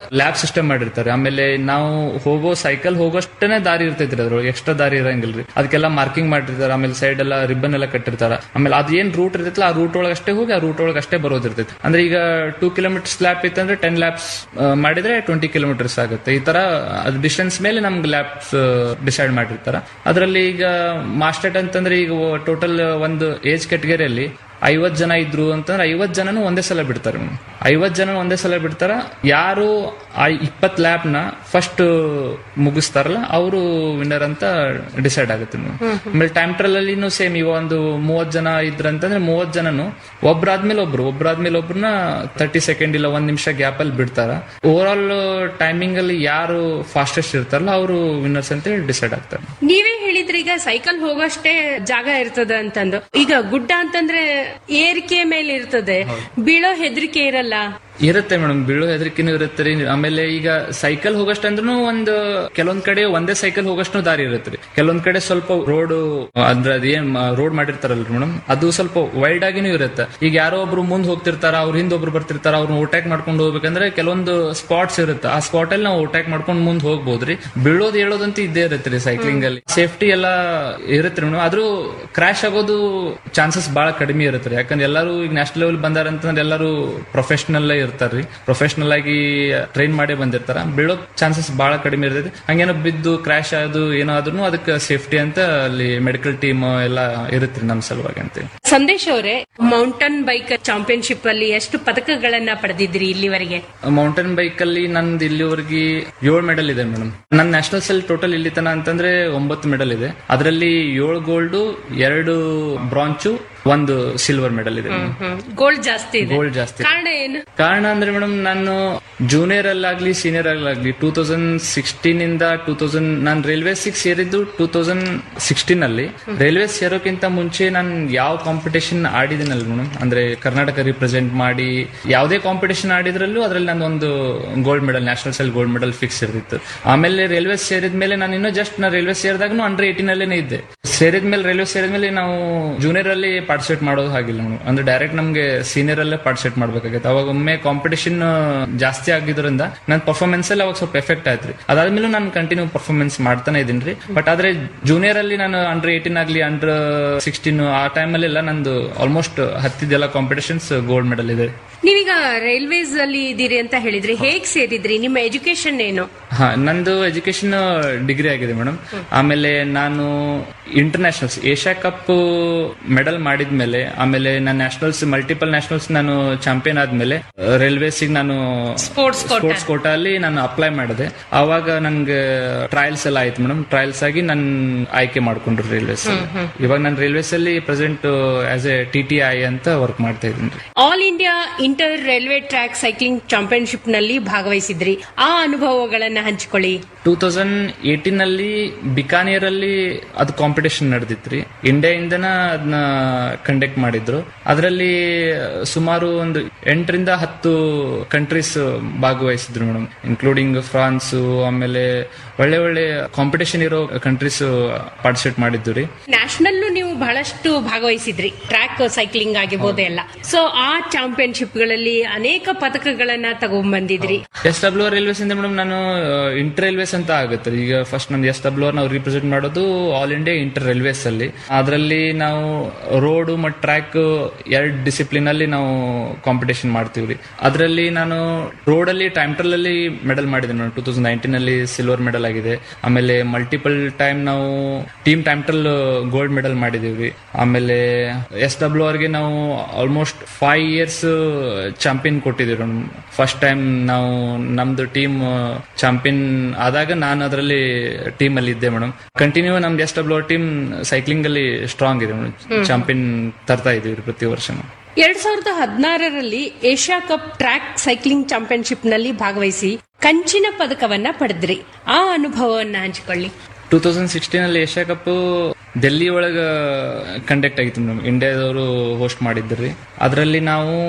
Lab system ಮಾಡಿರ್ತಾರೆ ಆಮೇಲೆ ನಾವು ಹೋಗೋ ಸೈಕಲ್ ಹೋಗೋಷ್ಟೇ ದಾರಿ ಇರ್ತೈತ್ರಿ ಅದ್ರೊಳಗೆ ಎಕ್ಸ್ಟ್ರಾ ದಾರಿ ಇರಂಗಿಲ್ರಿ ಅದಕ್ಕೆಲ್ಲ ಮಾರ್ಕಿಂಗ್ ಮಾಡಿರ್ತಾರೆ ಆಮೇಲೆ ಸೈಡ್ ಎಲ್ಲ ರಿಬ್ಬನ್ ಎಲ್ಲ ಕಟ್ಟಿರ್ತಾರ ಆಮೇಲೆ ಅದ್ ಏನ್ ರೂಟ್ ಇರ್ತೈತಲ್ಲ ಆ ರೂಟ್ ಒಳಗೆ ಅಷ್ಟೇ ಹೋಗಿ ಆ ರೂಟ್ ಒಳಗೆ ಅಷ್ಟೇ ಬರೋದಿರ್ತೈತಿ ಅಂದ್ರೆ ಈಗ ಟೂ ಕಿಲೋಮೀಟರ್ಸ್ ಲ್ಯಾಪ್ ಇತ್ತಂದ್ರೆ ಟೆನ್ ಲ್ಯಾಪ್ಸ್ ಮಾಡಿದ್ರೆ ಟ್ವೆಂಟಿ ಕಿಲೋಮೀಟರ್ಸ್ ಆಗುತ್ತೆ ಈ ತರ ಅದು ಡಿಸ್ಟೆನ್ಸ್ ಮೇಲೆ ನಮ್ಗೆ ಲ್ಯಾಪ್ಸ್ ಡಿಸೈಡ್ ಮಾಡಿರ್ತಾರ ಅದರಲ್ಲಿ ಈಗ ಮಾಸ್ಟರ್ಟ್ ಅಂತಂದ್ರೆ ಈಗ ಟೋಟಲ್ ಒಂದು ಏಜ್ ಕೆಟಗರಿಯಲ್ಲಿ ಐವತ್ ಜನ ಇದ್ರು ಅಂತಂದ್ರೆ ಐವತ್ ಜನನು ಒಂದೇ ಸಲ ಬಿಡ್ತಾರೆ ಐವತ್ ಜನ ಒಂದೇ ಸಲ ಬಿಡ್ತಾರ ಯಾರು ಆ ಇಪ್ಪತ್ ಲ್ಯಾಬ್ ನ ಫಸ್ಟ್ ಮುಗಿಸ್ತಾರಲ್ಲ ಅವರು ವಿನ್ನರ್ ಅಂತ ಡಿಸೈಡ್ ಆಗುತ್ತೆ ನೀವು ಆಮೇಲೆ ಟೈಮ್ ಟ್ರಲ್ ಅಲ್ಲಿ ಸೇಮ್ ಇವ ಒಂದು ಮೂವತ್ ಜನ ಇದ್ರಂತಂದ್ರೆ ಮೂವತ್ ಜನನು ಒಬ್ರಾದ್ಮೇಲೆ ಒಬ್ರು ಒಬ್ರಾದ್ಮೇಲೆ ಒಬ್ರನ್ನ ತರ್ಟಿ ಸೆಕೆಂಡ್ ಇಲ್ಲ ಒಂದ್ ನಿಮಿಷ ಗ್ಯಾಪ್ ಅಲ್ಲಿ ಬಿಡ್ತಾರ ಓವರ್ ಆಲ್ ಟೈಮಿಂಗ್ ಅಲ್ಲಿ ಯಾರು ಫಾಸ್ಟೆಸ್ಟ್ ಇರ್ತಾರಲ್ಲ ಅವರು ವಿನ್ನರ್ಸ್ ಅಂತ ಹೇಳಿ ಡಿಸೈಡ್ ಆಗ್ತಾರೆ ನೀವೇ ಹೇಳಿದ್ರಿ ಈಗ ಸೈಕಲ್ ಹೋಗೋಷ್ಟೇ ಜಾಗ ಇರ್ತದ ಅಂತಂದು ಈಗ ಗುಡ್ಡ ಅಂತಂದ್ರೆ ಏರಿಕೆ ಮೇಲೆ ಇರ್ತದೆ ಬೀಳೋ ಹೆದರಿಕೆ ಇರಲ್ಲ ಇರುತ್ತೆ ಮೇಡಮ್ ಬೀಳೋ ಹೆದರಿಕೆನೂ ಇರುತ್ತೆ ರೀ ಆಮೇಲೆ ಈಗ ಸೈಕಲ್ ಹೋಗಷ್ಟಂದ್ರೂ ಒಂದು ಕೆಲವೊಂದ್ ಕಡೆ ಒಂದೇ ಸೈಕಲ್ ಹೋಗಷ್ಟು ದಾರಿ ಇರುತ್ತೆ ರೀ ಕೆಲವೊಂದ್ ಕಡೆ ಸ್ವಲ್ಪ ರೋಡ್ ಅಂದ್ರೆ ಅದೇನ್ ರೋಡ್ ಮಾಡಿರ್ತಾರಲ್ರಿ ಮೇಡಮ್ ಅದು ಸ್ವಲ್ಪ ವೈಡ್ ಆಗಿನೂ ಇರುತ್ತೆ ಈಗ ಯಾರೋ ಒಬ್ರು ಮುಂದ್ ಹೋಗ್ತಿರ್ತಾರ ಅವ್ರ ಹಿಂದ್ ಒಬ್ರು ಬರ್ತಿರ್ತಾರ ಅವ್ರನ್ನ ಓಟ್ಯಾಕ್ ಮಾಡ್ಕೊಂಡು ಹೋಗ್ಬೇಕಂದ್ರೆ ಕೆಲವೊಂದು ಸ್ಪಾಟ್ಸ್ ಇರುತ್ತೆ ಆ ಸ್ಪಾಟ್ ಅಲ್ಲಿ ನಾವು ಓಟ್ಯಾಕ್ ಮಾಡ್ಕೊಂಡು ಮುಂದ್ ಹೋಗ್ಬೋದ್ರಿ ಬೀಳೋದು ಹೇಳೋದಂತೂ ಇದ್ದೇ ಇರುತ್ತೆ ರೀ ಸೈಕ್ಲಿಂಗ್ ಅಲ್ಲಿ ಸೇಫ್ಟಿ ಎಲ್ಲ ಇರುತ್ತೆ ಮೇಡಮ್ ಆದ್ರೂ ಕ್ರಾಶ್ ಆಗೋದು ಚಾನ್ಸಸ್ ಬಹಳ ಕಡಿಮೆ ಇರುತ್ತೆ ರೀ ಯಾಕಂದ್ರೆ ಎಲ್ಲರೂ ಈಗ ನ್ಯಾಷನಲ್ ಲೆವೆಲ್ ಬಂದಾರ ಅಂತಂದ್ರೆ ಎಲ್ಲರೂ ಪ್ರೊಫೆಷನಲ್ ಇರ್ತಾರ್ರಿ ಪ್ರೊಫೆಷನಲ್ ಆಗಿ ಟ್ರೈನ್ ಮಾಡೇ ಬಂದಿರ್ತಾರ ಬೀಳೋ ಚಾನ್ಸಸ್ ಬಹಳ ಕಡಿಮೆ ಇರ್ತೈತಿ ಹಂಗೇನೋ ಬಿದ್ದು ಕ್ರಾಶ್ ಆಗೋದು ಏನೋ ಆದ್ರೂ ಅದಕ್ಕೆ ಸೇಫ್ಟಿ ಅಂತ ಅಲ್ಲಿ ಮೆಡಿಕಲ್ ಟೀಮ್ ಎಲ್ಲ ಇರುತ್ತೆ ನಮ್ ಸಲುವಾಗಿ ಅಂತ ಸಂದೇಶ್ ಅವರೇ ಮೌಂಟನ್ ಬೈಕ್ ಚಾಂಪಿಯನ್ಶಿಪ್ ಅಲ್ಲಿ ಎಷ್ಟು ಪದಕಗಳನ್ನ ಪಡೆದಿದ್ರಿ ಇಲ್ಲಿವರೆಗೆ ಮೌಂಟೇನ್ ಬೈಕ್ ಅಲ್ಲಿ ನಂದು ಇಲ್ಲಿವರೆಗೆ ಏಳು ಮೆಡಲ್ ಇದೆ ಮೇಡಮ್ ನನ್ನ ನ್ಯಾಷನಲ್ ಸೆಲ್ ಟೋಟಲ್ ಇಲ್ಲಿ ತನ ಅಂತಂದ್ರೆ ಒಂಬತ್ತು ಮೆಡಲ್ ಇದೆ ಅದರಲ್ಲಿ ಏಳು ಗೋಲ್ಡ್ ಎರಡು ಬ್ರಾಂಚು ಒಂದು ಸಿಲ್ವರ್ ಮೆಡಲ್ ಇದೆ ಗೋಲ್ಡ್ ಜಾಸ್ತಿ ಇದೆ ಗೋಲ್ಡ್ ಜಾಸ್ತಿ ಕಾರಣ ಏನು ಕಾರಣ ಅಂದ್ರೆ ಮೇಡಮ್ ನಾನು ಜೂನಿಯರ್ ಅಲ್ಲಾಗ್ಲಿ ಸೀನಿಯರ್ ಅಲ್ಲಾಗ್ಲಿ ಟೂ ತೌಸಂಡ್ ಸಿಕ್ಸ್ಟೀನ್ ಇಂದ ಟೂ ತೌಸಂಡ್ ನಾನು ರೈಲ್ವೆ ಸಿಕ್ಸ್ ಸೇರಿದ್ದು ಟೂ ತೌಸಂಡ್ ಸಿಕ್ಸ್ಟೀನ್ ಅಲ್ಲಿ ರೈಲ್ವೆ ಸೇರೋಕ್ಕಿಂತ ಮುಂಚೆ ನಾನು ಯಾವ ಕಾಂಪಿಟೇಷನ್ ಆಡಿದ್ದೀನಲ್ಲ ಮೇಡಮ್ ಅಂದ್ರೆ ಕರ್ನಾಟಕ ರಿಪ್ರೆಸೆಂಟ್ ಮಾಡಿ ಯಾವುದೇ ಕಾಂಪಿಟೇಷನ್ ಆಡಿದ್ರಲ್ಲೂ ಅದ್ರಲ್ಲಿ ನಾನು ಒಂದು gold medal nationals gold medal fix ಇರ್ತಿತ್ತು ಆಮೇಲೆ ರೈಲ್ವೆ ಸೇರಿದ ಮೇಲೆ ನಾನು ಇನ್ನೂ ಜಸ್ಟ್ ನಾ ರೈಲ್ವೆ ಸೇರಿದಾಗೂ ಅಂಡರ್ ಏಟೀನ್ ಅಲ್ಲೇ ಇದ್ದೆ ಸೇರಿದ ಮೇಲೆ ರೈಲ್ವೆ ಸೇರಿದ ಮೇಲೆ ನಾವು ಜೂನಿಯರ್ ಅಲ್ಲಿ ಪಾರ್ಟಿಸಿಪೇಟ್ ಮಾಡೋದು ಹಾಗಿಲ್ಲ ನಾವು ಅಂದ್ರೆ ಡೈರೆಕ್ಟ್ ನಮ್ಗೆ ಸೀನಿಯರ್ ಅಲ್ಲೇ ಪಾರ್ಟಿಸಿಪೇಟ್ ಮಾಡ್ಬೇಕಾಗಿತ್ತು ಅವಾಗ ಒಮ್ಮೆ ಕಾಂಪಿಟೇಷನ್ ಜಾಸ್ತಿ ಆಗಿದ್ರಿಂದ ನನ್ನ ಪರ್ಫಾರ್ಮೆನ್ಸ್ ಅಲ್ಲಿ ಅವಾಗ ಸ್ವಲ್ಪ ಎಫೆಕ್ಟ್ ಆಯ್ತ್ರಿ ಅದಾದ್ಮೇಲೆ ನಾನು ಕಂಟಿನ್ಯೂ ಪರ್ಫಾರ್ಮೆನ್ಸ್ ಮಾಡ್ತಾನೆ ಇದೀನಿ ರೀ ಬಟ್ ಆದ್ರೆ ಜೂನಿಯರ್ ಅಲ್ಲಿ ನಾನು ಅಂಡರ್ ಏಟೀನ್ ಆಗ್ಲಿ ಅಂಡರ್ ಸಿಕ್ಸ್ಟೀನ್ ಆ ಟೈಮಲ್ಲಿ ಎಲ್ಲ ನಂದು ಆಲ್ಮೋಸ್ಟ್ ಹತ್ತಿದ್ದೆಲ್ಲ ಕಾಂಪಿಟೇಷನ್ಸ್ ಗೋಲ್ಡ್ ಮೆಡಲ್ ಇದೆ ನೀವೀಗ ರೈಲ್ವೇಸ್ ಅಲ್ಲಿ ಇದ್ದೀರಿ ಅಂತ ಹೇಳಿದ್ರಿ ಹೇಗ್ ಸೇರಿದ್ರಿ ನಿಮ್ಮ ಎಜುಕೇಶನ್ ಏನು ಹಾ ನಂದು ಎಜುಕೇಶನ್ ಡಿಗ್ರಿ ಆಗಿದೆ ಮೇಡಮ್ ಆಮೇಲೆ ನಾನು ಇಂಟರ್ನ್ಯಾಷನಲ್ಸ್ ಏಷ್ಯಾ ಕಪ್ ಮೆಡಲ್ ಮಾಡಿದ್ಮೇಲೆ ಆಮೇಲೆ ನಾನು ನ್ಯಾಷನಲ್ಸ್ ಮಲ್ಟಿಪಲ್ ನ್ಯಾಷನಲ್ಸ್ ನಾನು ಚಾಂಪಿಯನ್ ಆದ್ಮೇಲೆ ರೈಲ್ವೇಸ್ ನಾನು ಸ್ಪೋರ್ಟ್ಸ್ ಸ್ಪೋರ್ಟ್ಸ್ ಕೋಟಾ ಅಲ್ಲಿ ನಾನು ಅಪ್ಲೈ ಮಾಡಿದೆ ಆವಾಗ ನನ್ಗೆ ಟ್ರಯಲ್ಸ್ ಎಲ್ಲ ಆಯ್ತು ಮೇಡಮ್ ಟ್ರಯಲ್ಸ್ ಆಗಿ ನನ್ ಆಯ್ಕೆ ಮಾಡ್ಕೊಂಡ್ರು ರೈಲ್ವೇಸ್ ಇವಾಗ ನಾನು ರೈಲ್ವೇಸ್ ಅಲ್ಲಿ present as a T T I ಅಂತ ವರ್ಕ್ ಮಾಡ್ತಾ ಇದ್ದೀನಿ ರೀ all India inter railway track cycling championship ನಲ್ಲಿ ಭಾಗವಹಿಸಿದ್ರಿ ಆ ಅನುಭವಗಳನ್ನ ಹಂಚಿಕೊಳ್ಳಿ ಟೂ ತೌಸಂಡ್ ಏಟೀನ್ ಅಲ್ಲಿ ಬಿಕಾನಿಯರ್ ಅಲ್ಲಿ ಅದು ಕಾಂಪಿಟೇಷನ್ ನಡೆದಿತ್ರಿ ಇಂಡಿಯಾಯಿಂದನ ಅದನ್ನ ಕಂಡಕ್ಟ್ ಮಾಡಿದ್ರು ಅದರಲ್ಲಿ ಸುಮಾರು ಒಂದು ಎಂಟರಿಂದ ಹತ್ತು ಕಂಟ್ರೀಸ್ ಭಾಗವಹಿಸಿದ್ರು ಮೇಡಮ್ ಇನ್ಕ್ಲೂಡಿಂಗ್ ಫ್ರಾನ್ಸ್ ಆಮೇಲೆ ಒಳ್ಳೆ ಒಳ್ಳೆ ಕಾಂಪಿಟೇಷನ್ ಇರೋ ಕಂಟ್ರೀಸ್ ಪಾರ್ಟಿಸಿಪೇಟ್ ಮಾಡಿದ್ದು ರೀ ನ್ಯಾಷನಲ್ ನೀವು ಬಹಳಷ್ಟು ಭಾಗವಹಿಸಿದ್ರಿ ಟ್ರ್ಯಾಕ್ ಸೈಕ್ಲಿಂಗ್ ಆಗಿರ್ಬೋದು ಎಲ್ಲ ಸೊ ಆ ಚಾಂಪಿಯನ್ಶಿಪ್ ಗಳಲ್ಲಿ ಅನೇಕ ಪದಕಗಳನ್ನ ತಗೊಂಡ್ಬಂದಿದ್ರಿ ಎಸ್ ಡಬ್ಲ್ಯೂ ಆರ್ ರೈಲ್ವೇಸ್ ಇಂದ ಮೇಡಮ್ ನಾನು ಇಂಟರ್ ರೈಲ್ವೇಸ್ ಅಂತ ಆಗುತ್ತೆ ಈಗ ಫಸ್ಟ್ ನಮ್ದು ಎಸ್ ಡಬ್ಲ್ಯೂ ಆರ್ ನಾವು ರಿಪ್ರೆಸೆಂಟ್ ಮಾಡೋದು ಆಲ್ ಇಂಡಿಯಾ ಇಂಟರ್ ರೈಲ್ವೇಸ್ ಅಲ್ಲಿ ಅದರಲ್ಲಿ ನಾವು ರೋಡ್ ಮತ್ತು ಟ್ರ್ಯಾಕ್ ಎರಡು ಡಿಸಿಪ್ಲಿನ್ ಅಲ್ಲಿ ನಾವು ಕಾಂಪಿಟೇಷನ್ ಮಾಡ್ತೀವಿ ರೀ ಅದರಲ್ಲಿ ನಾನು ರೋಡ್ ಅಲ್ಲಿ ಟೈಮ್ ಟ್ರಲ್ ಅಲ್ಲಿ ಮೆಡಲ್ ಮಾಡಿದ್ದೀನಿ ನಾನು ಟೂ ತೌಸಂಡ್ ನೈನ್ಟೀನ್ ಅಲ್ಲಿ ಸಿಲ್ವರ್ ಮೆಡಲ್ ಆಗಿದೆ ಆಮೇಲೆ ಮಲ್ಟಿಪಲ್ ಟೈಮ್ ನಾವು team time trial gold medal ಮಾಡಿದೀವಿ ರೀ ಆಮೇಲೆ ಎಸ್ ಡಬ್ಲ್ಯೂ ಆರ್ಗೆ ನಾವು ಆಲ್ಮೋಸ್ಟ್ ಫೈವ್ ಇಯರ್ಸ್ ಚಾಂಪಿಯನ್ ಕೊಟ್ಟಿದ್ದೀವಿ ಫಸ್ಟ್ ಟೈಮ್ ನಾವು ನಮ್ದು ಟೀಮ್ ಚಾಂಪಿಯನ್ ಆದಾಗ ನಾನು ಅದರಲ್ಲಿ ಟೀಮ್ ಅಲ್ಲಿ ಇದ್ದೆ ಮೇಡಮ್ ಕಂಟಿನ್ಯೂ ನಮ್ದು S W R team cycling ಅಲ್ಲಿ ಸ್ಟ್ರಾಂಗ್ ಇದೆ ಮೇಡಮ್ ಚಾಂಪಿಯನ್ ತರ್ತಾ ಇದೀವಿ ಪ್ರತಿ ವರ್ಷ ಎರಡ್ ಸಾವಿರದ ಹದಿನಾರರಲ್ಲಿ Asia cup track cycling championship ನಲ್ಲಿ ಭಾಗವಹಿಸಿ ಕಂಚಿನ ಪದಕವನ್ನ ಪಡೆದ್ರಿ ಆ ಅನುಭವವನ್ನ ಹಂಚಿಕೊಳ್ಳಿ ಟೂ ತೌಸಂಡ್ ಸಿಕ್ಸ್ಟೀನ್ ಅಲ್ಲಿ ಏಷ್ಯಾ ಕಪ್ ಡೆಲ್ಲಿ ಒಳಗ ಕಂಡಕ್ಟ್ ಆಗಿತ್ತು ಮೇಡಮ್ ಇಂಡಿಯಾದವರು ಹೋಸ್ಟ್ ಮಾಡಿದ್ರಿ ಅದರಲ್ಲಿ ನಾವು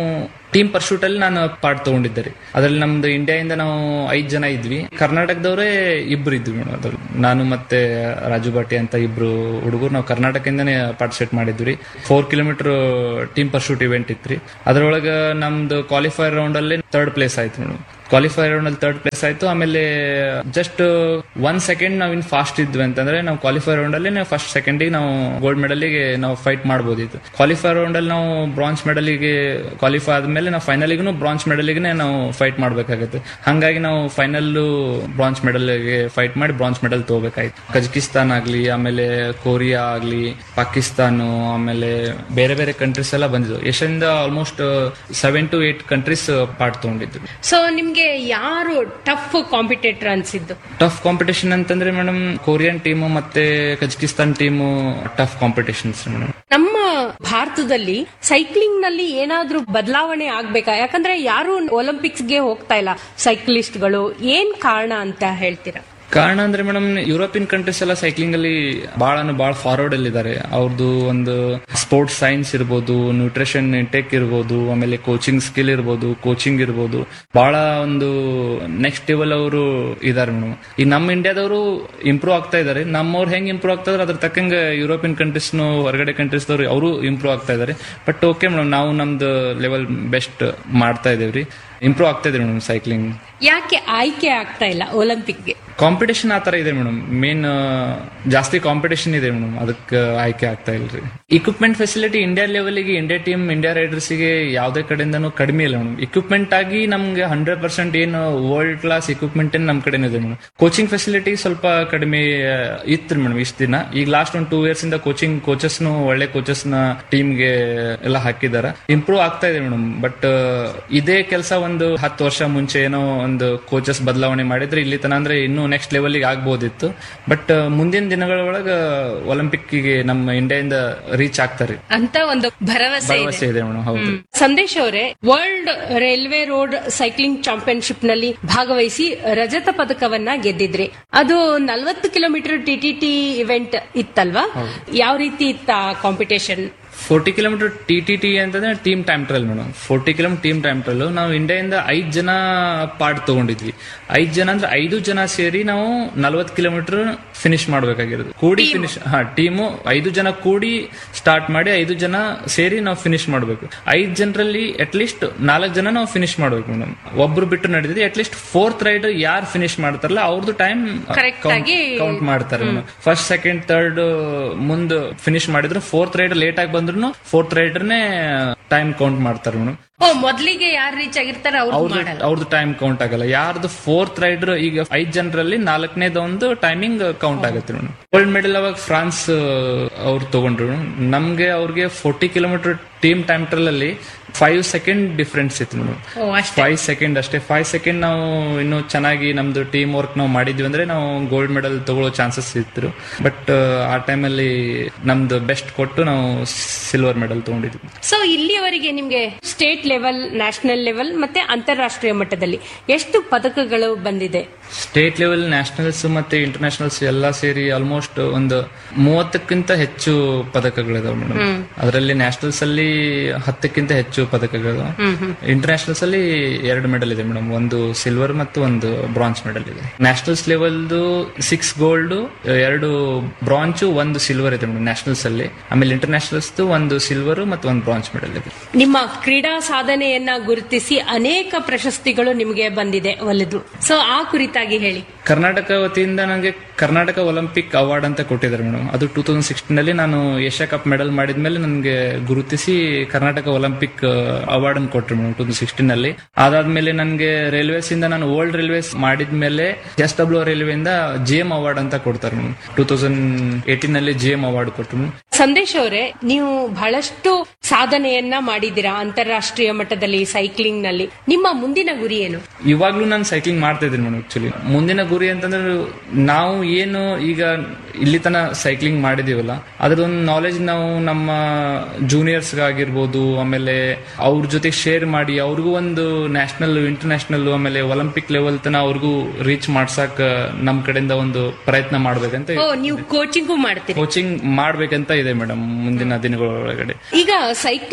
ಟೀಮ್ ಪರ್ಶೂಟ್ ಅಲ್ಲಿ ನಾನು ಪಾರ್ಟ್ ತಗೊಂಡಿದ್ದೆ ರೀ ಅದ್ರಲ್ಲಿ ನಮ್ದು ಇಂಡಿಯಾದಿಂದ ನಾವು ಐದ್ ಜನ ಇದ್ವಿ ಕರ್ನಾಟಕದವರೇ ಇಬ್ರು ಇದ್ವಿ ಮೇಡಮ್ ಅದ್ರಲ್ಲಿ ನಾನು ಮತ್ತೆ ರಾಜು ಬಾಟಿ ಅಂತ ಇಬ್ರು ಹುಡುಗರು ನಾವು ಕರ್ನಾಟಕದಿಂದನೇ ಪಾರ್ಟಿಸಿಪೇಟ್ ಮಾಡಿದ್ವಿ four kilometre team pursuit event ಇತ್ರಿ ಅದ್ರೊಳಗ ನಮ್ದು ಕ್ವಾಲಿಫೈರ್ ರೌಂಡ್ ಅಲ್ಲಿ ಥರ್ಡ್ ಪ್ಲೇಸ್ ಆಯ್ತು ಮೇಡಮ್ ಕ್ವಾಲಿಫೈರ್ ರೌಂಡ್ ಅಲ್ಲಿ ಥರ್ಡ್ ಪ್ಲೇಸ್ ಆಯ್ತು ಆಮೇಲೆ ಜಸ್ಟ್ ಒನ್ ಸೆಕೆಂಡ್ ನಾವು ಇನ್ ಫಾಸ್ಟ್ ಇದ್ವಿ ಅಂತಂದ್ರೆ ನಾವು ಕ್ವಾಲಿಫೈರ್ ರೌಂಡ್ ಅಲ್ಲಿ ನಾವು ಫಸ್ಟ್ ಸೆಕೆಂಡ್ ನಾವು ಗೋಲ್ಡ್ ಮೆಡಲ್ಗೆ ನಾವು ಫೈಟ್ ಮಾಡಬಹುದಿತ್ತು ಕ್ವಾಲಿಫೈರ್ ರೌಂಡ್ ಅಲ್ಲಿ ನಾವು ಬ್ರಾಂಚ್ ಮೆಡಲ್ಗೆ ಕ್ವಾಲಿಫೈ ಆದ್ಮೇಲೆ ನಾವು ಫೈನಲ್ಗೂ ಬ್ರಾಂಚ್ ಮೆಡಲ್ಗೆ ನಾವು ಫೈಟ್ ಮಾಡ್ಬೇಕಾಗುತ್ತೆ ಹಂಗಾಗಿ ನಾವು ಫೈನಲ್ ಬ್ರಾಂಚ್ ಮೆಡಲ್ಗೆ ಫೈಟ್ ಮಾಡಿ ಬ್ರಾಂಚ್ ಮೆಡಲ್ ತಗೋಬೇಕಾಯ್ತು ಕಜಕಿಸ್ತಾನ್ ಆಗ್ಲಿ ಆಮೇಲೆ ಕೊರಿಯಾ ಆಗ್ಲಿ ಪಾಕಿಸ್ತಾನ ಆಮೇಲೆ ಬೇರೆ ಬೇರೆ ಕಂಟ್ರೀಸ್ ಎಲ್ಲ ಬಂದಿದ್ವು ಏಷ್ಯಾದಿಂದ almost seven to eight countries part ತಗೊಂಡಿದ್ರು ಸೊ ನಿಮ್ಗೆ ಯಾರು ಟಫ್ ಕಾಂಪಿಟೇಟರ್ ಅನ್ಸಿದ್ದು ಟಫ್ ಕಾಂಪಿಟೇಷನ್ ಅಂತಂದ್ರೆ ಮೇಡಮ್ ಕೊರಿಯನ್ ಟೀಮು ಮತ್ತೆ Kazakhstan team tough competitions madam ನಮ್ಮ ಭಾರತದಲ್ಲಿ ಸೈಕ್ಲಿಂಗ್ ನಲ್ಲಿ ಏನಾದ್ರೂ ಬದಲಾವಣೆ ಆಗ್ಬೇಕಾ ಯಾಕಂದ್ರೆ ಯಾರು ಒಲಿಂಪಿಕ್ಸ್ ಗೆ ಹೋಗ್ತಾ ಇಲ್ಲ ಸೈಕ್ಲಿಸ್ಟ್ಗಳು ಏನ್ ಕಾರಣ ಅಂತ ಹೇಳ್ತೀರಾ ಕಾರಣ ಅಂದ್ರೆ ಮೇಡಮ್ ಯುರೋಪಿಯನ್ ಕಂಟ್ರೀಸ್ ಎಲ್ಲ ಸೈಕ್ಲಿಂಗ್ ಅಲ್ಲಿ ಬಹಳ ಬಹಳ ಫಾರ್ವರ್ಡ್ ಅಲ್ಲಿ ಇದ್ದಾರೆ ಅವ್ರದ್ದು ಒಂದು ಸ್ಪೋರ್ಟ್ಸ್ ಸೈನ್ಸ್ ಇರ್ಬೋದು ನ್ಯೂಟ್ರಿಷನ್ ಇಂಟೆಕ್ ಇರ್ಬೋದು ಆಮೇಲೆ ಕೋಚಿಂಗ್ ಸ್ಕಿಲ್ ಇರ್ಬೋದು ಕೋಚಿಂಗ್ ಇರ್ಬೋದು ಬಹಳ ಒಂದು ನೆಕ್ಸ್ಟ್ ಲೆವೆಲ್ ಅವರು ಇದಾರೆ ಮೇಡಮ್ ಈ ನಮ್ಮ ಇಂಡಿಯಾದವರು ಇಂಪ್ರೂವ್ ಆಗ್ತಾ ಇದಾರೆ ನಮ್ಮವ್ರು ಹೆಂಗ್ ಇಂಪ್ರೂವ್ ಆಗ್ತಾ ಇದಾರೆ ಅದ್ರ ತಕ್ಕಂಗೆ ಯುರೋಪಿಯನ್ ಕಂಟ್ರೀಸ್ನು ಹೊರಗಡೆ ಕಂಟ್ರೀಸ್ದವ್ರು ಅವರು ಇಂಪ್ರೂವ್ ಆಗ್ತಾ ಇದಾರೆ ಬಟ್ ಓಕೆ ಮೇಡಮ್ ನಾವು ನಮ್ದು ಲೆವೆಲ್ ಬೆಸ್ಟ್ ಮಾಡ್ತಾ ಇದೇವ್ರಿ ಇಂಪ್ರೂವ್ ಆಗ್ತಾ ಇದೆ ಮೇಡಮ್ ಸೈಕ್ಲಿಂಗ್ ಯಾಕೆ ಆಯ್ಕೆ ಆಗ್ತಾ ಇಲ್ಲ ಒಲಿಂಪಿಕ್ಗೆ ಕಾಂಪಿಟೇಷನ್ ಆ ತರ ಇದೆ ಮೇಡಮ್ ಮೇನ್ ಜಾಸ್ತಿ ಕಾಂಪಿಟೇಷನ್ ಇದೆ ಮೇಡಮ್ ಅದಕ್ಕೆ ಆಯ್ಕೆ ಆಗ್ತಾ ಇಲ್ರಿ ಇಕ್ವಿಪ್ಮೆಂಟ್ ಫೆಸಿಲಿಟಿ ಇಂಡಿಯಾ ಲೆವೆಲ್ಗೆ ಇಂಡಿಯಾ ಟೀಮ್ ಇಂಡಿಯಾ ರೈಡರ್ಸ್ಗೆ ಯಾವುದೇ ಕಡೆಯಿಂದನೂ ಕಡಿಮೆ ಇಲ್ಲ ಮೇಡಮ್ ಇಕ್ವಿಪ್ಮೆಂಟ್ ಆಗಿ ನಮ್ಗೆ ಹಂಡ್ರೆಡ್ ಪರ್ಸೆಂಟ್ ಏನು ವರ್ಲ್ಡ್ ಕ್ಲಾಸ್ ಇಕ್ವಿಪ್ಮೆಂಟ್ ನಮ್ ಕಡೆನೇ ಇದೆ ಮೇಡಮ್ ಕೋಚಿಂಗ್ ಫೆಸಿಲಿಟಿ ಸ್ವಲ್ಪ ಕಡಿಮೆ ಇತ್ತು ಮೇಡಮ್ ಇಷ್ಟ ದಿನ ಈಗ ಲಾಸ್ಟ್ ಒಂದು ಟೂ ಇಯರ್ಸ್ ಇಂದ ಕೋಚಿಂಗ್ ಕೋಚಸ್ನು ಒಳ್ಳೆ ಕೋಚಸ್ ನ ಟೀಮ್ಗೆ ಎಲ್ಲ ಹಾಕಿದಾರ ಇಂಪ್ರೂವ್ ಆಗ್ತಾ ಇದೆ ಮೇಡಮ್ ಬಟ್ ಇದೇ ಕೆಲಸ ಒಂದು ಹತ್ತು ವರ್ಷ ಮುಂಚೆ ಏನೋ ಒಂದು ಕೋಚಸ್ ಬದಲಾವಣೆ ಮಾಡಿದ್ರೆ ಇಲ್ಲಿ ತನ ಅಂದ್ರೆ ಇನ್ನೂ ನೆಕ್ಸ್ಟ್ ಲೆವೆಲ್ಗೆ ಆಗ್ಬೋದಿತ್ತು ಬಟ್ ಮುಂದಿನ ದಿನಗಳ ಒಳಗ ಒಲಿಂಪಿಕ್ ಗೆ ನಮ್ಮ ಇಂಡಿಯಾದಿಂದ ರೀಚ್ ಆಗ್ತಾರೆ ಅಂತ ಒಂದು ಭರವಸೆ ಇದೆ ಭರವಸೆ ಇದೆ ಮೇಡಮ್ ಹೌದು ಸಂದೇಶ್ ಅವರೇ world railway road cycling championship ನಲ್ಲಿ ಭಾಗವಹಿಸಿ ರಜತ ಪದಕವನ್ನ ಗೆದ್ದಿದ್ರಿ ಅದು ನಲ್ವತ್ತು ಕಿಲೋಮೀಟರ್ ಟಿಟಿಟಿ ಇವೆಂಟ್ ಇತ್ತಲ್ವಾ ಯಾವ ರೀತಿ ಇತ್ತ competition forty kilometre T T T ಅಂತಂದ್ರೆ team time trial madam forty kilometre team time trial ನಾವು ಇಂಡಿಯಾದಿಂದ ಐದ್ ಜನ ಪಾರ್ಟ್ ತಗೊಂಡಿದ್ವಿ ಐದ್ ಜನ ಅಂದ್ರೆ ಐದು ಜನ ಸೇರಿ ನಾವು ನಲ್ವತ್ ಕಿಲೋಮೀಟರ್ ಫಿನಿಶ್ ಮಾಡ್ಬೇಕಾಗಿರೋದು ಕೂಡಿ ಫಿನಿಶ್ ಹಾ ಟೀಮು ಐದು ಜನ ಕೂಡಿ ಸ್ಟಾರ್ಟ್ ಮಾಡಿ ಐದು ಜನ ಸೇರಿ ನಾವು ಫಿನಿಶ್ ಮಾಡ್ಬೇಕು ಐದ್ ಜನರಲ್ಲಿ ಅಟ್ಲೀಸ್ಟ್ ನಾಲ್ಕು ಜನ ನಾವು ಫಿನಿಶ್ ಮಾಡ್ಬೇಕು ಮೇಡಮ್ ಒಬ್ರು ಬಿಟ್ಟು ನಡೆದಿದೆ ಅಟ್ಲೀಸ್ಟ್ ಫೋರ್ತ್ ರೈಡ್ ಯಾರು ಫಿನಿಶ್ ಮಾಡ್ತಾರಲ್ಲ ಅವ್ರದ್ದು ಟೈಮ್ Correct ಆಗಿ ಕೌಂಟ್ ಮಾಡ್ತಾರೆ ಫಸ್ಟ್ ಸೆಕೆಂಡ್ ಥರ್ಡ್ ಮುಂದ್ ಫಿನಿಶ್ ಮಾಡಿದ್ರು ಫೋರ್ತ್ ರೈಡರ್ ಲೇಟ್ ಆಗಿ ಬಂದ್ರು ಫೋರ್ತ್ ರೈಡರ್ನೇ ಟೈಮ್ ಕೌಂಟ್ ಮಾಡ್ತಾರೆ ಮೇಡಮ್ ಓ ಮೊದ್ಲಿಗೆ ಯಾರು ರೀಚ್ ಆಗಿರ್ತಾರ ಅವ್ರು ಅವ್ರದ್ದು ಮಾಡಲ್ಲ ಅವ್ರದ್ದು ಟೈಮ್ ಕೌಂಟ್ ಆಗಲ್ಲ ಯಾರ್ದು ಫೋರ್ತ್ ರೈಡರ್ ಈಗ ಐದ್ ಜನರಲ್ಲಿ ನಾಲ್ಕನೇದ ಒಂದು ಟೈಮಿಂಗ್ ಕೌಂಟ್ ಆಗುತ್ತೆ ಮೇಡಮ್ ಗೋಲ್ಡ್ ಮೆಡಲ್ ಅವಾಗ ಫ್ರಾನ್ಸ್ ಅವ್ರು ತಗೊಂಡ್ರು ನಮ್ಗೆ ಅವ್ರಿಗೆ forty kilometre team time trial ಅಲ್ಲಿ ಫೈವ್ ಸೆಕೆಂಡ್ ಡಿಫ್ರೆನ್ಸ್ ಇತ್ತು ಮೇಡಮ್ ಓ ಅಷ್ಟೇ ಫೈವ್ ಸೆಕೆಂಡ್ ಅಷ್ಟೇ ಫೈವ್ ಸೆಕೆಂಡ್ ನಾವು ಇನ್ನು ಚೆನ್ನಾಗಿ ನಮ್ದು ಟೀಮ್ ವರ್ಕ್ ನಾವು ಮಾಡಿದ್ವಿ ಅಂದ್ರೆ ನಾವು ಗೋಲ್ಡ್ ಮೆಡಲ್ ತಗೊಳ್ಳೋ ಚಾನ್ಸಸ್ ಇತ್ತು ಬಟ್ ಆ ಟೈಮಲ್ಲಿ ನಮ್ದು ಬೆಸ್ಟ್ ಕೊಟ್ಟು ನಾವು ಸಿಲ್ವರ್ ಮೆಡಲ್ ತಗೊಂಡಿದ್ವಿ ಸೊ ಇಲ್ಲಿಯವರೆಗೆ ನಿಮ್ಗೆ ಸ್ಟೇಟ್ ಲೆವೆಲ್ ನ್ಯಾಷನಲ್ ಲೆವೆಲ್ ಮತ್ತೆ ಅಂತಾರಾಷ್ಟ್ರೀಯ ಮಟ್ಟದಲ್ಲಿ ಎಷ್ಟು ಪದಕಗಳು ಬಂದಿದೆ ಸ್ಟೇಟ್ ಲೆವೆಲ್ ನ್ಯಾಷನಲ್ಸ್ ಮತ್ತೆ ಇಂಟರ್ನ್ಯಾಷನಲ್ಸ್ ಎಲ್ಲ ಸೇರಿ ಆಲ್ಮೋಸ್ಟ್ ಒಂದು ಮೂವತ್ತಕ್ಕಿಂತ ಹೆಚ್ಚು ಪದಕಗಳಿದಾವೆ ಮೇಡಮ್ ಅದರಲ್ಲಿ ನ್ಯಾಷನಲ್ಸ್ ಅಲ್ಲಿ ಹತ್ತಕ್ಕಿಂತ ಹೆಚ್ಚು ಪದಕಗಳಿದಾವೆ ಇಂಟರ್ನ್ಯಾಷನಲ್ಸ್ ಅಲ್ಲಿ ಎರಡು ಮೆಡಲ್ ಇದೆ ಮೇಡಮ್ ಒಂದು ಸಿಲ್ವರ್ ಮತ್ತು ಒಂದು ಬ್ರಾಂಚ್ ಮೆಡಲ್ ಇದೆ ನ್ಯಾಷನಲ್ಸ್ ಲೆವೆಲ್ದು ಸಿಕ್ಸ್ ಗೋಲ್ಡ್ ಎರಡು ಬ್ರಾಂಚ್ ಒಂದು ಸಿಲ್ವರ್ ಇದೆ ಮೇಡಮ್ ನ್ಯಾಷನಲ್ಸ್ ಅಲ್ಲಿ ಆಮೇಲೆ ಇಂಟರ್ನ್ಯಾಷನಲ್ಸ್ ಒಂದು ಸಿಲ್ವರ್ ಮತ್ತು ಒಂದು ಬ್ರಾಂಚ್ ಮೆಡಲ್ ಇದೆ ನಿಮ್ಮ ಕ್ರೀಡಾ ಸಾಧನೆಯನ್ನ ಗುರುತಿಸಿ ಅನೇಕ ಪ್ರಶಸ್ತಿಗಳು ನಿಮಗೆ ಬಂದಿದೆ ಒಲಿದು ಸೊ ಆ ಕುರಿತಾಗಿ ಹೇಳಿ ಕರ್ನಾಟಕ ವತಿಯಿಂದ ನನಗೆ ಕರ್ನಾಟಕ ಒಲಿಂಪಿಕ್ ಅವಾರ್ಡ್ ಅಂತ ಕೊಟ್ಟಿದ್ದಾರೆ ಮೇಡಮ್ ಅದು ಟೂ ತೌಸಂಡ್ ಸಿಕ್ಸ್ಟೀನ್ ಅಲ್ಲಿ ನಾನು ಏಷ್ಯಾ ಕಪ್ ಮೆಡಲ್ ಮಾಡಿದ್ಮೇಲೆ ನನಗೆ ಗುರುತಿಸಿ ಕರ್ನಾಟಕ ಒಲಿಂಪಿಕ್ ಅವಾರ್ಡ್ ಅನ್ನು ಕೊಟ್ಟರು ಮೇಡಮ್ ಟೂ ತೌಸಂಡ್ ಸಿಕ್ಸ್ಟೀನ್ ಅಲ್ಲಿ ಅದಾದ್ಮೇಲೆ ನನಗೆ ರೈಲ್ವೇಸ್ ಇಂದ ನಾನು ವರ್ಲ್ಡ್ ರೈಲ್ವೇಸ್ ಮಾಡಿದ್ಮೇಲೆ ಎಸ್ ಡಬ್ಲ್ಯೂ ರೈಲ್ವೆ ಇಂದ ಜಿ ಎಂ ಅವಾರ್ಡ್ ಅಂತ ಕೊಡ್ತಾರೆ ಮೇಡಮ್ ಟೂ ತೌಸಂಡ್ ಏಟೀನ್ ಅಲ್ಲಿ ಜಿ ಎಂ ಅವಾರ್ಡ್ ಕೊಟ್ಟರು ಸಂದೇಶ್ ಅವರೇ ನೀವು ಬಹಳಷ್ಟು ಸಾಧನೆಯನ್ನ ಮಾಡಿದ್ದೀರಾ ಅಂತಾರಾಷ್ಟ್ರೀಯ ಮಟ್ಟದಲ್ಲಿ ಸೈಕ್ಲಿಂಗ್ ನಲ್ಲಿ ನಿಮ್ಮ ಮುಂದಿನ ಗುರಿ ಏನು ಇವಾಗ್ಲೂ ನಾನು ಸೈಕ್ಲಿಂಗ್ ಮಾಡ್ತಾ ಇದ್ದೀನಿ ಮೇಡಮ್ ಆಕ್ಚುಲಿ ಮುಂದಿನ ಗುರಿ ಅಂತಂದ್ರೆ ನಾವು ಏನು ಈಗ ಇಲ್ಲಿ ತನ ಸೈಕ್ಲಿಂಗ್ ಮಾಡಿದೀವಲ್ಲ ಅದ್ರದೊಂದು ನಾಲೆಜ್ ನಾವು ನಮ್ಮ ಜೂನಿಯರ್ಸ್ ಆಗಿರ್ಬೋದು ಆಮೇಲೆ ಅವ್ರ ಜೊತೆ ಶೇರ್ ಮಾಡಿ ಅವ್ರಿಗೂ ಒಂದು ನ್ಯಾಷನಲ್ ಇಂಟರ್ನ್ಯಾಷನಲ್ ಆಮೇಲೆ ಒಲಿಂಪಿಕ್ ಲೆವೆಲ್ ತನ ಅವ್ರಿಗೂ ರೀಚ್ ಮಾಡ್ಸಕ್ ನಮ್ ಕಡೆಯಿಂದ ಒಂದು ಪ್ರಯತ್ನ ಮಾಡ್ಬೇಕಂತ ಓ ನೀವು ಕೋಚಿಂಗು ಮಾಡ್ತೀರಿ ಕೋಚಿಂಗ್ ಮಾಡ್ಬೇಕಂತ ಇದೆ ಮೇಡಮ್ ಮುಂದಿನ ದಿನಗಳ ಒಳಗಡೆ ಈಗ ಸೈಕ್ಲಿಂಗ್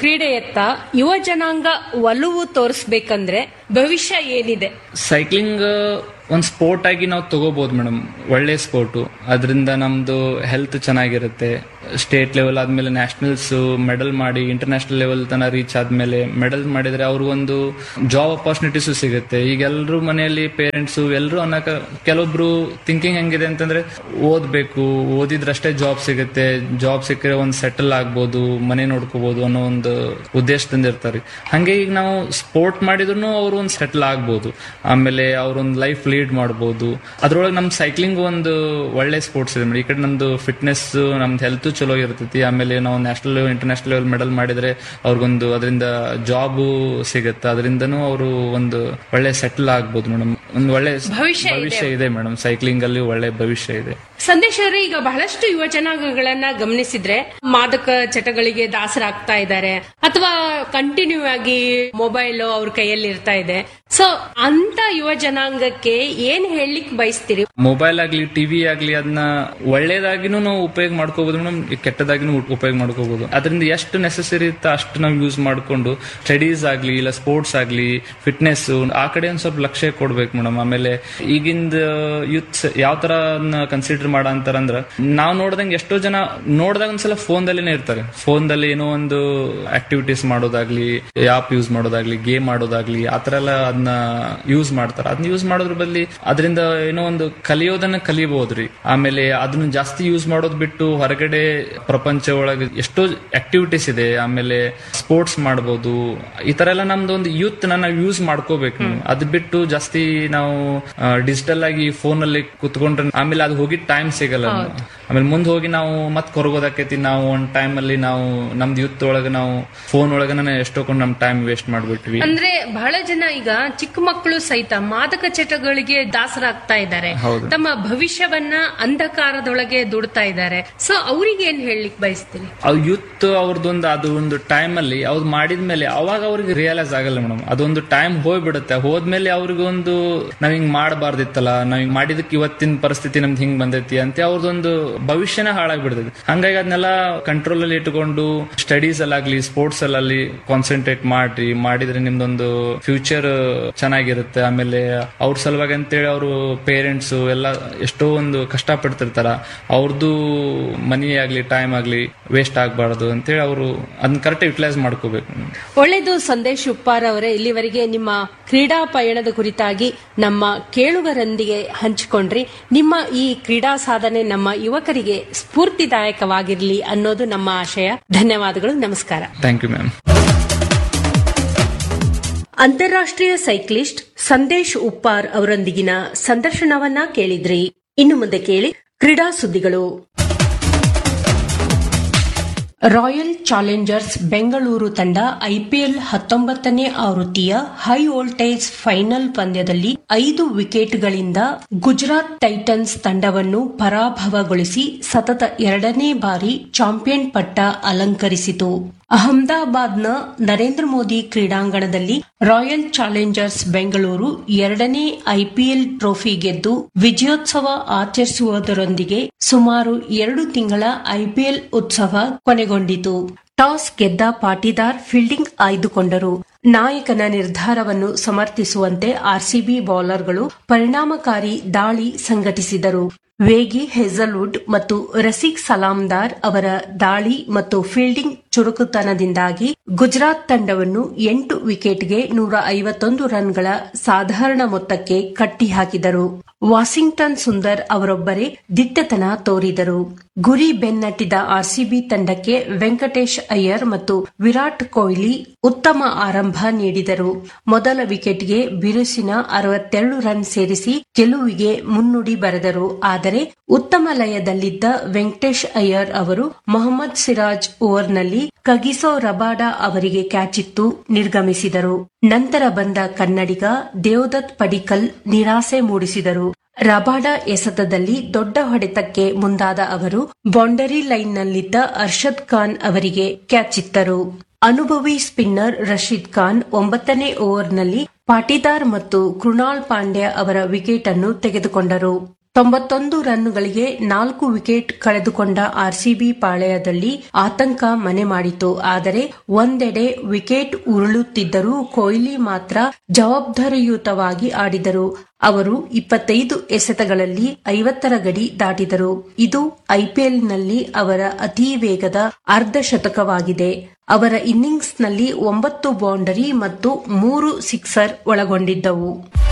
ಕ್ರೀಡೆಯತ್ತ ಯುವ ಜನಾಂಗ ಒಲವು ತೋರಿಸ್ಬೇಕಂದ್ರೆ ಭವಿಷ್ಯ ಏನಿದೆ ಸೈಕ್ಲಿಂಗ್ ಒಂದು ಸ್ಪೋರ್ಟ್ ಆಗಿ ನಾವು ತಗೋಬಹುದು ಮೇಡಮ್ ಒಳ್ಳೆ ಸ್ಪೋರ್ಟು ಅದರಿಂದ ನಮ್ದು ಹೆಲ್ತ್ ಚೆನ್ನಾಗಿರುತ್ತೆ ಸ್ಟೇಟ್ ಲೆವೆಲ್ ಆದ್ಮೇಲೆ ನ್ಯಾಷನಲ್ಸ್ ಮೆಡಲ್ ಮಾಡಿ ಇಂಟರ್ನ್ಯಾಷನಲ್ ಲೆವೆಲ್ ತನ ರೀಚ್ ಆದ್ಮೇಲೆ ಮೆಡಲ್ ಮಾಡಿದ್ರೆ ಅವ್ರಿಗೊಂದು ಜಾಬ್ ಅಪಾರ್ಚುನಿಟೀಸು ಸಿಗುತ್ತೆ ಈಗ ಎಲ್ಲರೂ ಮನೆಯಲ್ಲಿ ಪೇರೆಂಟ್ಸು ಎಲ್ಲರೂ ಅನ್ನಕ ಕೆಲವೊಬ್ರು ಥಿಂಕಿಂಗ್ ಹೆಂಗಿದೆ ಅಂತಂದ್ರೆ ಓದ್ಬೇಕು ಓದಿದ್ರಷ್ಟೇ ಜಾಬ್ ಸಿಗುತ್ತೆ ಜಾಬ್ ಸಿಕ್ಕರೆ ಒಂದು ಸೆಟಲ್ ಆಗ್ಬೋದು ಮನೆ ನೋಡ್ಕೋಬಹುದು ಅನ್ನೋ ಒಂದು ಉದ್ದೇಶದಿಂದ ಇರ್ತಾರೆ ಹಂಗೆ ಈಗ ನಾವು ಸ್ಪೋರ್ಟ್ ಮಾಡಿದ್ರು ಅವರು ಒಂದು ಸೆಟಲ್ ಆಗ್ಬೋದು ಆಮೇಲೆ ಅವ್ರೊಂದು ಲೈಫ್ ಲೀಡ್ ಮಾಡ್ಬೋದು ಅದ್ರೊಳಗೆ ನಮ್ ಸೈಕ್ಲಿಂಗ್ ಒಂದು ಒಳ್ಳೆ ಸ್ಪೋರ್ಟ್ಸ್ ಇದೆ ಮೇಡಮ್ ಈ ಕಡೆ ನಮ್ದು ಫಿಟ್ನೆಸ್ ನಮ್ದು ಹೆಲ್ತ್ ಚಲೋ ಇರ್ತೈತಿ ಆಮೇಲೆ ನಾವು national level international level medal ಮಾಡಿದ್ರೆ ಅವ್ರಿಗೊಂದು ಅದರಿಂದ ಜಾಬ್ ಸಿಗುತ್ತೆ ಅದರಿಂದನೂ ಅವರು ಒಂದು ಒಳ್ಳೆ ಸೆಟಲ್ ಆಗ್ಬೋದು ಮೇಡಮ್ ಒಂದು ಒಳ್ಳೆ ಭವಿಷ್ಯ ಇದೆ. ಭವಿಷ್ಯ ಇದೆ ಮೇಡಮ್ ಸೈಕ್ಲಿಂಗ್ ಅಲ್ಲಿ ಒಳ್ಳೆ ಭವಿಷ್ಯ ಇದೆ ಸಂದೇಶ್ ಅವರೇ ಈಗ ಬಹಳಷ್ಟು ಯುವ ಜನಾಂಗಗಳನ್ನ ಗಮನಿಸಿದ್ರೆ ಮಾದಕ ಚಟಗಳಿಗೆ ದಾಸರಾಗ್ತಾ ಇದ್ದಾರೆ ಅಥವಾ ಕಂಟಿನ್ಯೂ ಆಗಿ ಮೊಬೈಲ್ ಅವ್ರ ಕೈಯಲ್ಲಿ ಇರ್ತಾ ಇದೆ ಸೊ ಅಂತ ಯುವ ಜನಾಂಗಕ್ಕೆ ಏನ್ ಹೇಳಲಿಕ್ಕೆ ಬಯಸ್ತೀರಿ ಮೊಬೈಲ್ ಆಗ್ಲಿ ಟಿವಿ ಆಗ್ಲಿ ಅದನ್ನ ಒಳ್ಳೇದಾಗಿನೂ ನಾವು ಉಪಯೋಗ ಮಾಡ್ಕೋಬಹುದು ಮೇಡಮ್ ಕೆಟ್ಟದಾಗಿನೂ ಉ- ಉಪಯೋಗ ಮಾಡ್ಕೋಬಹುದು ಅದರಿಂದ ಎಷ್ಟು ನೆಸೆಸರಿ ಇತ್ತ ಅಷ್ಟು ನಾವು ಯೂಸ್ ಮಾಡ್ಕೊಂಡು ಸ್ಟಡೀಸ್ ಆಗ್ಲಿ ಇಲ್ಲ ಸ್ಪೋರ್ಟ್ಸ್ ಆಗ್ಲಿ ಫಿಟ್ನೆಸ್ ಆ ಕಡೆ ಒಂದ್ ಸ್ವಲ್ಪ ಲಕ್ಷ್ಯ ಕೊಡ್ಬೇಕು ಮೇಡಮ್ ಆಮೇಲೆ ಈಗಿಂದ ಯೂತ್ಸ್ ಯಾವ ತರ ಕನ್ಸಿಡರ್ ಮಾಡ ಅಂತಾರಂದ್ರ ನಾವು ನೋಡ್ದಂಗೆ ಎಷ್ಟೋ ಜನ ನೋಡ್ದಾಗ ಒಂದ್ಸಲ ಫೋನ್ ದಲ್ಲಿನೇ ಇರ್ತಾರೆ ಫೋನ್ ದಲ್ಲಿ ಏನೋ ಒಂದು ಆಕ್ಟಿವಿಟೀಸ್ ಮಾಡೋದಾಗ್ಲಿ ಆಪ್ ಯೂಸ್ ಮಾಡೋದಾಗ್ಲಿ ಗೇಮ್ ಆಡೋದಾಗ್ಲಿ ಆತರ ಎಲ್ಲ ಅದನ್ನ ಯೂಸ್ ಮಾಡ್ತಾರೆ ಅದನ್ನ ಯೂಸ್ ಮಾಡೋದ್ರ ಬದಲಿ ಅದರಿಂದ ಏನೋ ಒಂದು ಕಲಿಯೋದನ್ನ ಕಲಿಬಹುದ್ರಿ ಆಮೇಲೆ ಅದನ್ನ ಜಾಸ್ತಿ ಯೂಸ್ ಮಾಡೋದ್ ಬಿಟ್ಟು ಹೊರಗಡೆ ಪ್ರಪಂಚ ಒಳಗೆ ಎಷ್ಟೋ ಆಕ್ಟಿವಿಟೀಸ್ ಇದೆ ಆಮೇಲೆ ಸ್ಪೋರ್ಟ್ಸ್ ಮಾಡ್ಬೋದು ಈ ತರ ಎಲ್ಲ ನಮ್ದು ಒಂದು ಯೂತ್ ನಾವು ಯೂಸ್ ಮಾಡ್ಕೋಬೇಕು ಅದ್ ಬಿಟ್ಟು ಜಾಸ್ತಿ ನಾವು ಡಿಜಿಟಲ್ ಆಗಿ ಫೋನ್ ಅಲ್ಲಿ ಕುತ್ಕೊಂಡ್ರೆ ಆಮೇಲೆ ಅದು ಹೋಗಿ ಟೈಮ್ ಸಿಗಲ್ಲ ಆಮೇಲೆ ಮುಂದೆ ಹೋಗಿ ನಾವು ಮತ್ ಕೊರಗೋದಾಕೈತಿ ನಾವು ಒಂದ್ ಟೈಮ್ ಅಲ್ಲಿ ನಾವು ನಮ್ದು ಯೂತ್ ಒಳಗೆ ನಾವು ಫೋನ್ ಒಳಗನ ಎಷ್ಟೊಂದು ನಮ್ ಟೈಮ್ ವೇಸ್ಟ್ ಮಾಡ್ಬಿಟ್ವಿ ಅಂದ್ರೆ ಬಹಳ ಜನ ಈಗ ಚಿಕ್ಕ ಮಕ್ಕಳು ಸಹಿತ ಮಾದಕ ಚಟಗಳಿಗೆ ದಾಸರಾಗ್ತಾ ಇದ್ದಾರೆ ಹೌದು. ತಮ್ಮ ಭವಿಷ್ಯವನ್ನ ಅಂಧಕಾರದೊಳಗೆ ದುಡ್ತಾ ಇದ್ದಾರೆ ಸೊ ಅವ್ರಿಗೆ ಏನ್ ಹೇಳಲಿಕ್ಕೆ ಬಯಸ್ತೀರಿ ಅವ್ ಯೂತ್ ಅವ್ರದ್ದೊಂದು ಅದು ಒಂದು ಟೈಮ್ ಅಲ್ಲಿ ಅವ್ರು ಮಾಡಿದ್ಮೇಲೆ ಅವಾಗ ಅವ್ರಿಗೆ ರಿಯಲೈಸ್ ಆಗಲ್ಲ ಮೇಡಮ್ ಅದೊಂದು ಟೈಮ್ ಹೋಗ್ಬಿಡುತ್ತೆ ಹೋದ್ಮೇಲೆ ಅವ್ರಿಗೆ ಒಂದು ನಾವ್ ಹಿಂಗ್ ಮಾಡಬಾರ್ದಿತ್ತಲ್ಲ ನಾವ್ ಹಿಂಗ್ ಮಾಡಿದಕ್ಕೆ ಇವತ್ತಿನ ಪರಿಸ್ಥಿತಿ ನಮ್ದು ಹಿಂಗ್ ಬಂದೈತಿ ಅಂತ ಅವ್ರದ್ದೊಂದು ಭವಿಷ್ಯನ ಹಾಳಾಗ್ಬಿಡ್ತೈತಿ ಹಂಗಾಗಿ ಅದನ್ನೆಲ್ಲ ಕಂಟ್ರೋಲ್ ಅಲ್ಲಿ ಇಟ್ಕೊಂಡು ಸ್ಟಡೀಸ್ ಅಲ್ಲಾಗ್ಲಿ ಸ್ಪೋರ್ಟ್ಸ್ ಅಲ್ಲಾಗ್ಲಿ ಕಾನ್ಸಂಟ್ರೇಟ್ ಮಾಡ್ರಿ ಮಾಡಿದ್ರೆ ನಿಮ್ದೊಂದು ಫ್ಯೂಚರ್ ಚೆನ್ನಾಗಿರುತ್ತೆ ಆಮೇಲೆ ಅವ್ರ ಸಲುವಾಗಿ ಅಂತೇಳಿ ಅವರು ಪೇರೆಂಟ್ಸ್ ಎಲ್ಲ ಎಷ್ಟೋ ಒಂದು ಕಷ್ಟ ಪಡ್ತಿರ್ತಾರ ಅವ್ರದ್ದು ಮನಿ ಆಗ್ಲಿ ಟೈಮ್ ಆಗ್ಲಿ ವೇಸ್ಟ್ ಆಗಬಾರ್ದು ಅಂತೇಳಿ ಅವರು ಅದನ್ನ ಕರೆಕ್ಟ್ ಯುಟಿಲೈಸ್ ಮಾಡ್ಕೋಬೇಕು ಒಳ್ಳೆಯದು ಸಂದೇಶ್ ಉಪ್ಪಾರ್ ಅವರೇ ಇಲ್ಲಿವರೆಗೆ ನಿಮ್ಮ ಕ್ರೀಡಾ ಪಯಣದ ಕುರಿತಾಗಿ ನಮ್ಮ ಕೇಳುಗರೊಂದಿಗೆ ಹಂಚಿಕೊಂಡ್ರಿ ನಿಮ್ಮ ಈ ಕ್ರೀಡಾ ಸಾಧನೆ ನಮ್ಮ ಯುವಕರಿಗೆ ಸ್ಫೂರ್ತಿದಾಯಕವಾಗಿರಲಿ ಅನ್ನೋದು ನಮ್ಮ ಆಶಯ ಧನ್ಯವಾದಗಳು ನಮಸ್ಕಾರ ಥ್ಯಾಂಕ್ ಯು ಮ್ಯಾಮ್ ಅಂತಾರಾಷ್ಟ್ರೀಯ ಸೈಕ್ಲಿಸ್ಟ್ ಸಂದೇಶ್ ಉಪ್ಪಾರ್ ಅವರೊಂದಿಗಿನ ಸಂದರ್ಶನವನ್ನ ಕೇಳಿದ್ರಿ ಇನ್ನು ಮುಂದೆ ಕೇಳಿ ಕ್ರೀಡಾ ಸುದ್ದಿಗಳು ರಾಯಲ್ ಚಾಲೆಂಜರ್ಸ್ ಬೆಂಗಳೂರು ತಂಡ ಐಪಿಎಲ್ ಹತ್ತೊಂಬತ್ತನೇ ಆವೃತ್ತಿಯ ಹೈ ವೋಲ್ಟೇಜ್ ಫೈನಲ್ ಪಂದ್ಯದಲ್ಲಿ ಐದು ವಿಕೆಟ್ಗಳಿಂದ ಗುಜರಾತ್ ಟೈಟನ್ಸ್ ತಂಡವನ್ನು ಪರಾಭವಗೊಳಿಸಿ ಸತತ ಎರಡನೇ ಬಾರಿ ಚಾಂಪಿಯನ್ ಪಟ್ಟ ಅಲಂಕರಿಸಿತು ಅಹಮದಾಬಾದ್ನ ನರೇಂದ್ರ ಮೋದಿ ಕ್ರೀಡಾಂಗಣದಲ್ಲಿ ರಾಯಲ್ ಚಾಲೆಂಜರ್ಸ್ ಬೆಂಗಳೂರು ಎರಡನೇ ಐಪಿಎಲ್ ಟ್ರೋಫಿ ಗೆದ್ದು ವಿಜಯೋತ್ಸವ ಆಚರಿಸುವುದರೊಂದಿಗೆ ಸುಮಾರು ಎರಡು ತಿಂಗಳ ಐಪಿಎಲ್ ಉತ್ಸವ ಕೊನೆಗೊಂಡಿತು ಟಾಸ್ ಗೆದ್ದ ಪಾಟಿದಾರ್ ಫೀಲ್ಡಿಂಗ್ ಆಯ್ದುಕೊಂಡರು ನಾಯಕನ ನಿರ್ಧಾರವನ್ನು ಸಮರ್ಥಿಸುವಂತೆ ಆರ್ಸಿಬಿ ಬೌಲರ್ಗಳು ಪರಿಣಾಮಕಾರಿ ದಾಳಿ ಸಂಘಟಿಸಿದರು ವೇಗಿ ಹೆಜಲ್ವುಡ್ ಮತ್ತು ರಸಿಕ್ ಸಲಾಮ್ದಾರ್ ಅವರ ದಾಳಿ ಮತ್ತು ಫೀಲ್ಡಿಂಗ್ ಚುರುಕುತನದಿಂದಾಗಿ ಗುಜರಾತ್ ತಂಡವನ್ನು ಎಂಟು ವಿಕೆಟ್ಗೆ ನೂರ ಐವತ್ತೊಂದು ರನ್ಗಳ ಸಾಧಾರಣ ಮೊತ್ತಕ್ಕೆ ಕಟ್ಟಿಹಾಕಿದರು ವಾಷಿಂಗ್ಟನ್ ಸುಂದರ್ ಅವರೊಬ್ಬರೇ ದಿಟ್ಟತನ ತೋರಿದರು ಗುರಿ ಬೆನ್ನಟ್ಟಿದ ಆರ್ಸಿಬಿ ತಂಡಕ್ಕೆ ವೆಂಕಟೇಶ್ ಅಯ್ಯರ್ ಮತ್ತು ವಿರಾಟ್ ಕೊಹ್ಲಿ ಉತ್ತಮ ಆರಂಭ ನೀಡಿದರು ಮೊದಲ ವಿಕೆಟ್ಗೆ ಬಿರುಸಿನ ಅರವತ್ತೆರಡು ರನ್ ಸೇರಿಸಿ ಗೆಲುವಿಗೆ ಮುನ್ನುಡಿ ಬರೆದರು ಆದರೆ ಉತ್ತಮ ಲಯದಲ್ಲಿದ್ದ ವೆಂಕಟೇಶ್ ಅಯ್ಯರ್ ಅವರು ಮೊಹಮ್ಮದ್ ಸಿರಾಜ್ ಓವರ್ನಲ್ಲಿ ಕಗಿಸೋ ರಬಾಡಾ ಅವರಿಗೆ ಕ್ಯಾಚಿತ್ತು ನಿರ್ಗಮಿಸಿದರು ನಂತರ ಬಂದ ಕನ್ನಡಿಗ ದೇವದತ್ ಪಡಿಕಲ್ ನಿರಾಸೆ ಮೂಡಿಸಿದರು ರಬಾಡಾ ಎಸೆತದಲ್ಲಿ ದೊಡ್ಡ ಹೊಡೆತಕ್ಕೆ ಮುಂದಾದ ಅವರು ಬೌಂಡರಿ ಲೈನ್ನಲ್ಲಿದ್ದ ಅರ್ಷದ್ ಖಾನ್ ಅವರಿಗೆ ಕ್ಯಾಚಿತ್ತರು ಅನುಭವಿ ಸ್ಪಿನ್ನರ್ ರಶೀದ್ ಖಾನ್ ಒಂಬತ್ತನೇ ಓವರ್ನಲ್ಲಿ ಪಾಟಿದಾರ್ ಮತ್ತು ಕೃಣಾಲ್ ಪಾಂಡ್ಯ ಅವರ ವಿಕೆಟ್ ಅನ್ನು ತೆಗೆದುಕೊಂಡರು ತೊಂಬತ್ತೊಂದು ರನ್ನುಗಳಿಗೆ ನಾಲ್ಕು ವಿಕೆಟ್ ಕಳೆದುಕೊಂಡ ಆರ್ಸಿಬಿ ಪಾಳೆಯದಲ್ಲಿ ಆತಂಕ ಮನೆ ಮಾಡಿತು ಆದರೆ ಒಂದೆಡೆ ವಿಕೆಟ್ ಉರುಳುತ್ತಿದ್ದರೂ ಕೊಹ್ಲಿ ಮಾತ್ರ ಜವಾಬ್ದಾರಿಯುತವಾಗಿ ಆಡಿದರು ಅವರು ಇಪ್ಪತ್ತೈದು ಎಸೆತಗಳಲ್ಲಿ ಐವತ್ತರ ಗಡಿ ದಾಟಿದರು ಇದು ಐಪಿಎಲ್ನಲ್ಲಿ ಅವರ ಅತಿ ವೇಗದ ಅರ್ಧ ಶತಕವಾಗಿದೆ ಅವರ ಇನ್ನಿಂಗ್ಸ್ನಲ್ಲಿ ಒಂಬತ್ತು ಬೌಂಡರಿ ಮತ್ತು ಮೂರು ಸಿಕ್ಸರ್ ಒಳಗೊಂಡಿದ್ದವು